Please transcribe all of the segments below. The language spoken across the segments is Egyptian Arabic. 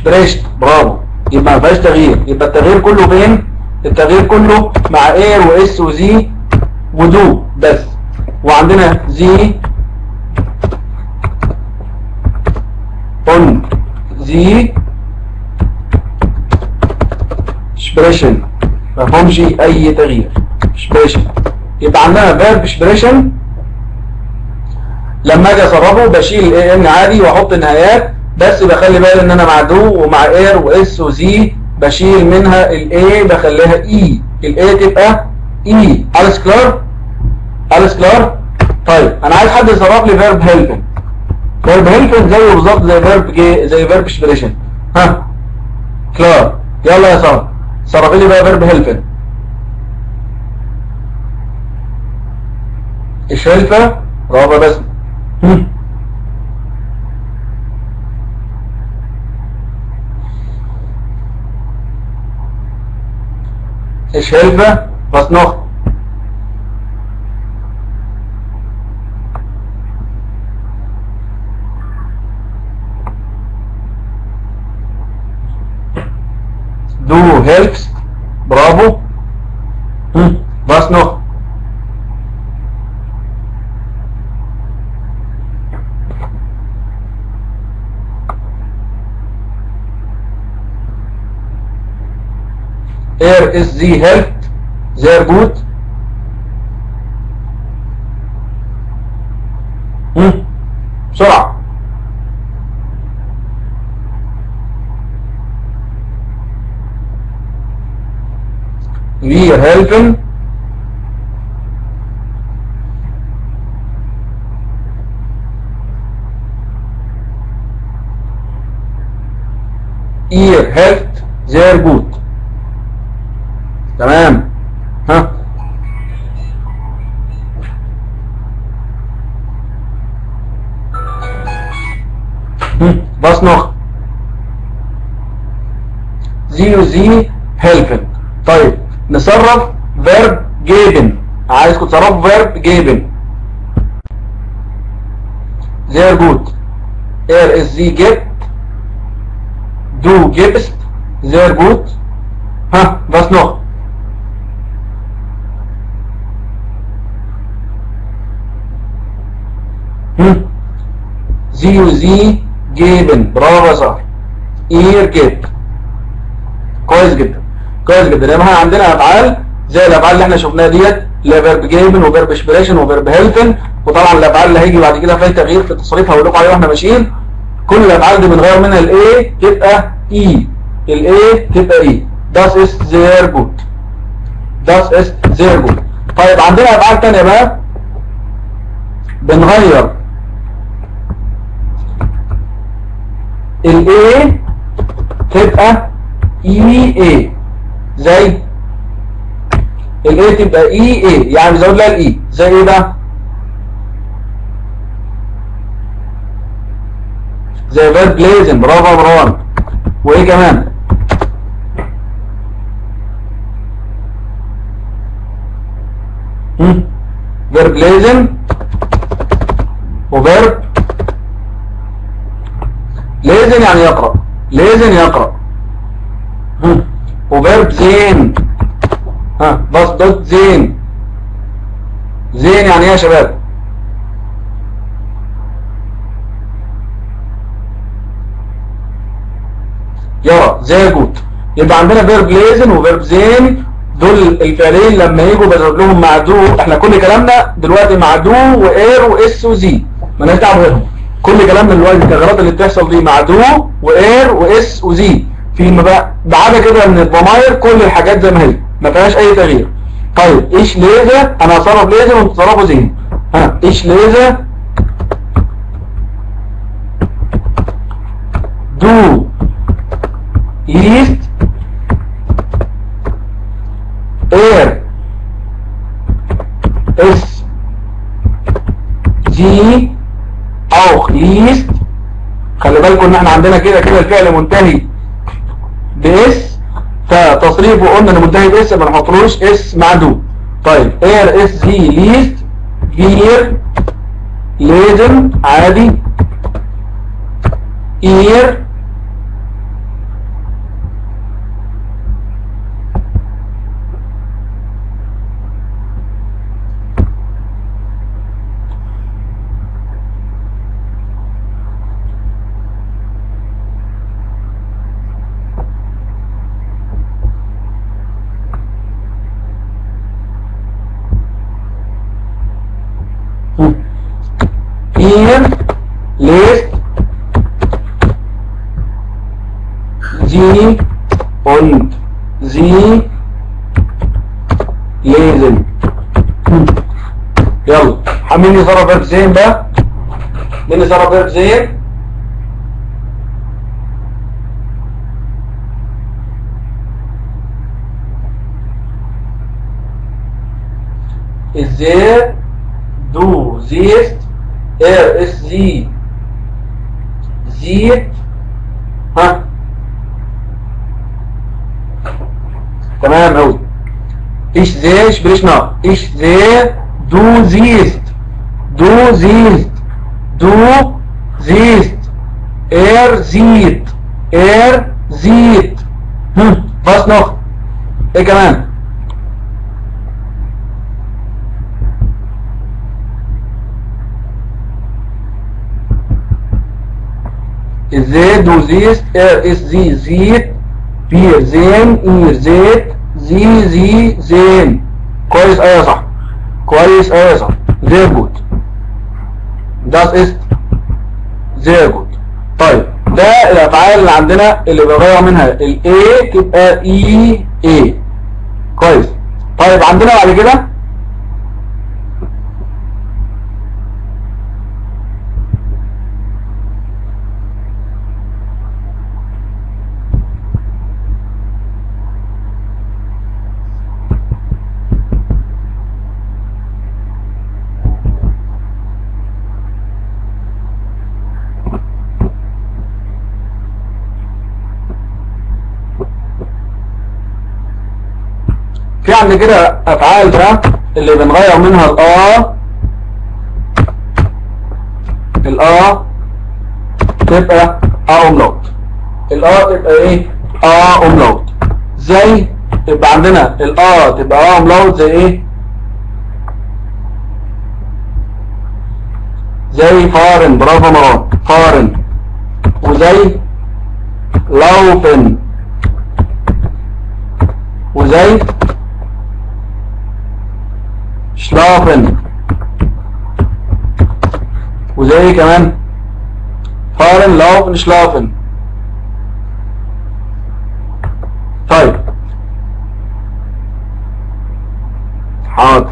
اكسبريشن برافو يبقى ما فيهاش تغيير يبقى التغيير كله فين التغيير كله مع اير واس وزي ودو بس وعندنا زي اون زي اكسبريشن ما فيهمش اي تغيير اكسبريشن يبقى عندنا فيرب اكسبريشن لما اجي اصرفه بشيل الاي ان عادي واحط نهايات بس بخلي بالي ان انا مع دو ومع اير واس وزي بشيل منها الاي بخليها اي الاي تبقى اي اليس كلار اليس كلار طيب انا عايز حد يصرف لي فيرب هيلبن فيرب هيلبن زيه بالظبط زي فيرب جي زي فيرب اكسبريشن ها كلار يلا يا ساره صرفي لي بقى فيرب هيلبن ايش هيلفه برافو بس هم. Ich helfe, was noch? Du helfst, bravo. Hm, was noch? Er ist sie helft. Sehr gut. Hm. بسرعة. Wir helfen. Ihr helft sehr gut. تمام ها هم، was noch Sie und sie helfen طيب نصرف verb geben عايزكم تصرفوا verb geben sehr gut er ist sie gibt du gibst sehr gut ها was noch هم. Sie und sie geben برافو يا صاحبي ihr gebt كويس جدا كويس جدا يبقى احنا عندنا افعال زي الافعال اللي احنا شفناها ديت اللي هي فيرب جيبن وفيرب اسبريشن وفيرب هيلفن وطبعا الافعال اللي هيجي بعد كده فيها تغيير في التصريف هقول لكم عليه واحنا ماشيين كل الافعال دي بنغير منها الاي تبقى اي الاي تبقى اي das ist sehr gut das ist sehr gut طيب عندنا افعال ثانيه بقى بنغير الاي تبقى اي اي زي الاي تبقى اي اي يعني بزود لها الاي زي ايه بقى زي فيرب لازم برافو يا مروان وايه كمان فيرب لازم وفيرب لازم يعني يقرأ لازم يقرأ هم. وفيرب زين ها بس دوت زين زين يعني ايه يا شباب يرى زي جوت يبقى عندنا فيرب لازم وفيرب زين دول الفعلين لما يجوا بضرب لهم مع دو احنا كل كلامنا دلوقتي مع دو واير واس وزي مالناش دعوه بيهم كل كلامنا دلوقتي التغيرات اللي بتحصل دي مع دو واير واس وزي في ما بقى بعد كده من الضمائر كل الحاجات زي ما هي ما فيهاش اي تغيير طيب ايش ليزا انا هصرف ليزا وانتوا تصرفوا زين ها ايش ليزا دو ist er es sie auch liest خلي بالكم ان احنا عندنا كده كده الفعل منتهي باس فتصريفه قلنا انه منتهي باس ما نحطلوش اس مع دو طيب er es sie liest wir lesen عادي ihr ihr lest sie und sie lesen يلا مين يصرف فيرب زين بقى مين يصرف فيرب زين ist sehr, du siehst, er ist sie, sieht, ها تمام قوي ich sehe sprich nach ich sehe du siehst du siehst du siehst er sieht er sieht hm. was noch ايه كمان Ich sehe, du siehst, er ist, sie sieht, wir sehen, ihr seht, sie, sie sehen. كويس ايوه صح كويس ايوه صح sehr gut das ist sehr gut طيب ده الافعال اللي عندنا اللي بغير منها ال A تبقى E A كويس طيب عندنا بعد كده في عندنا كده افعال بقى اللي بنغير منها الاه الاه تبقى اه املاوت الاه تبقى ايه اه املاوت زي يبقى عندنا الاه تبقى اه املاوت زي ايه زي فارن برافو مروان فارن وزي لوفن وزي شلافن وزي كمان فارن لافن شلافن طيب حاضر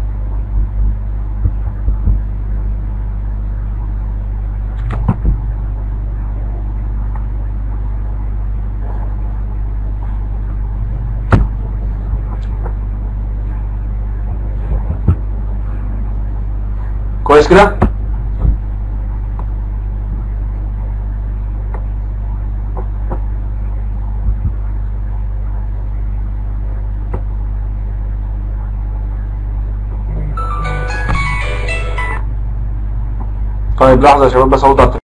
كويس كده طيب لحظة يا شباب بس اوضع التليفون.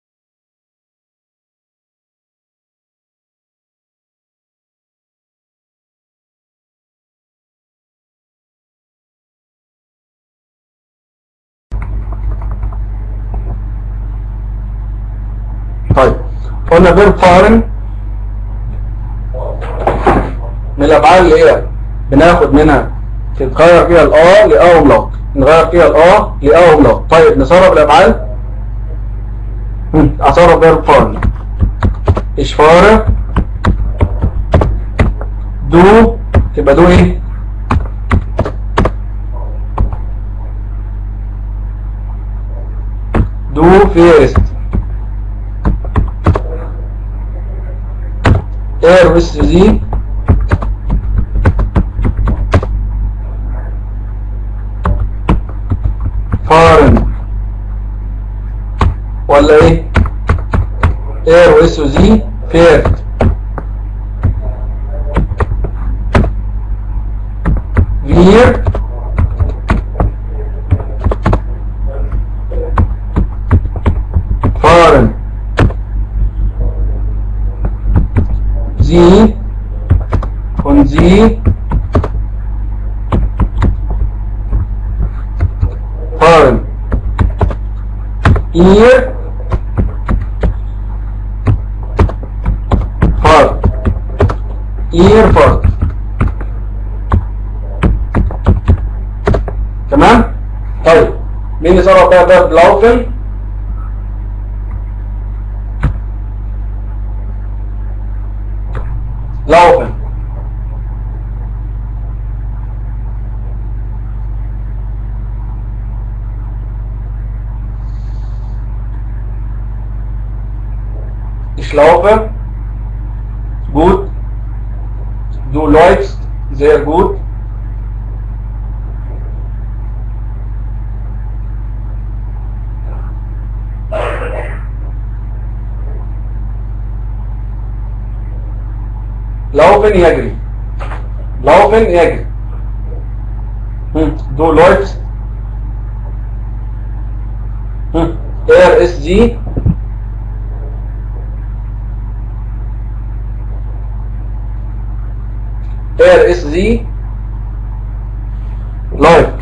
طيب قلنا فيرب فارن من الافعال اللي هي بناخد منها تتغير فيها الاه لاه وملاط نغير فيها الاه لاه وملاط طيب نصرف الافعال هم، اصرف فيرب فارن ايش فاره دو تبقى دو ايه دو فيرست er ist sie fahren ولا ايه er ist sie fährt wir fahren sie und sie fahren. Ihr fahrt. Ihr fahrt. تمام؟ طيب مين اللي صرف بقى ده laufen ich laufe gut du läufst sehr gut laufen يجري laufen يجري hm, du läufst hm, er ist sie er ist sie läuft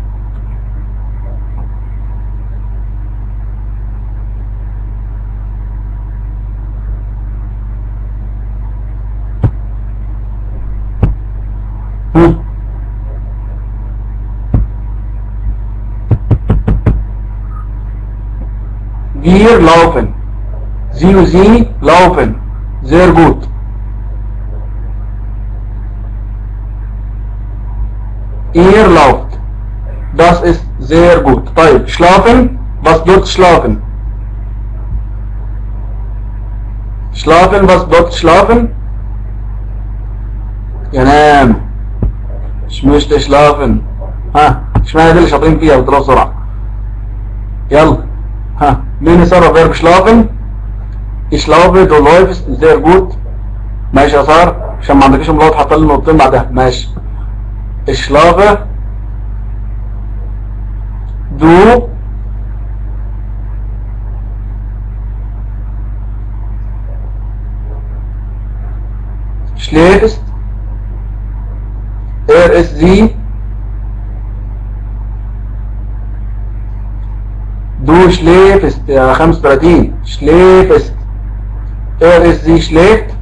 hm. Wir laufen. Sie und sie laufen. Sehr gut. Ihr lauft. Das ist sehr gut. طيب schlafen. Was dort schlafen? Schlafen. Was dort schlafen? ينام مش مش schlafen ها اشمعنى دي اللي شاطرين فيها بتروح بسرعة يلا ها مين يصرف فيرب schlafen ich laufe du läufst sehr gut ماشي يا سار عشان ما عندكش ملاحظ حاطط لي نقطتين بعدها ماشي ich schlafe du schläfst er ist sie du schläfst يا 35 schläfst er ist sie schläft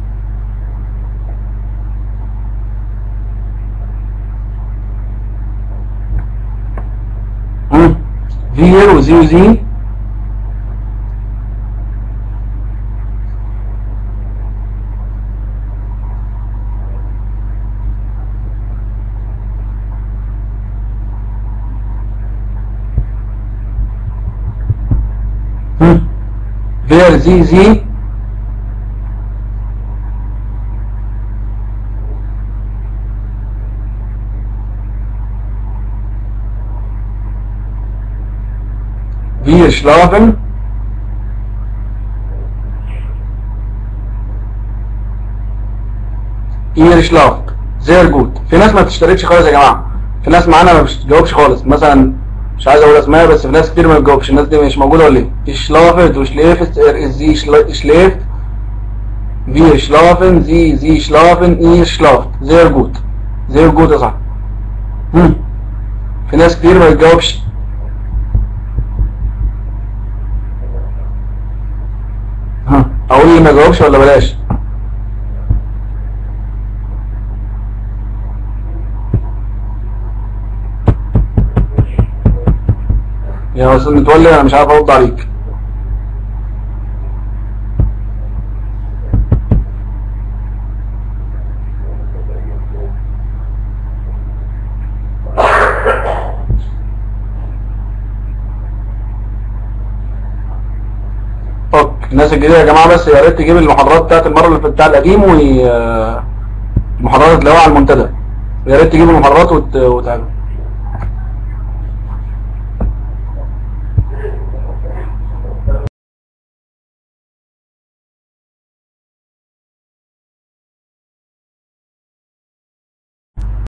hm. wir und sie und sie hm. wer sie sie wir schlafen ihr schlaft sehr gut في ناس ما بتشتركش خالص يا جماعه في ناس معانا ما بتجاوبش خالص مثلا مش عايز اقول اسماء بس في ناس كتير ما بتجاوبش الناس دي مش موجوده ولا ايه ich schlafe du schläfst er ist sie schla- schläft wir schlafen sie sie schlafen ihr schlaft sehr gut sehr gut يا صاحبي hm. في ناس كتير ما بتجاوبش ها اقول اللي ما جاوبش ولا بلاش يا استاذ متولي انا مش عارف ارد عليك اوكي الناس الجديده يا جماعه بس يا ريت تجيب المحاضرات بتاعت المره اللي فاتت بتاع القديم و المحاضرات اللي هو على المنتدى يا ريت تجيب المحاضرات وت... وتعمل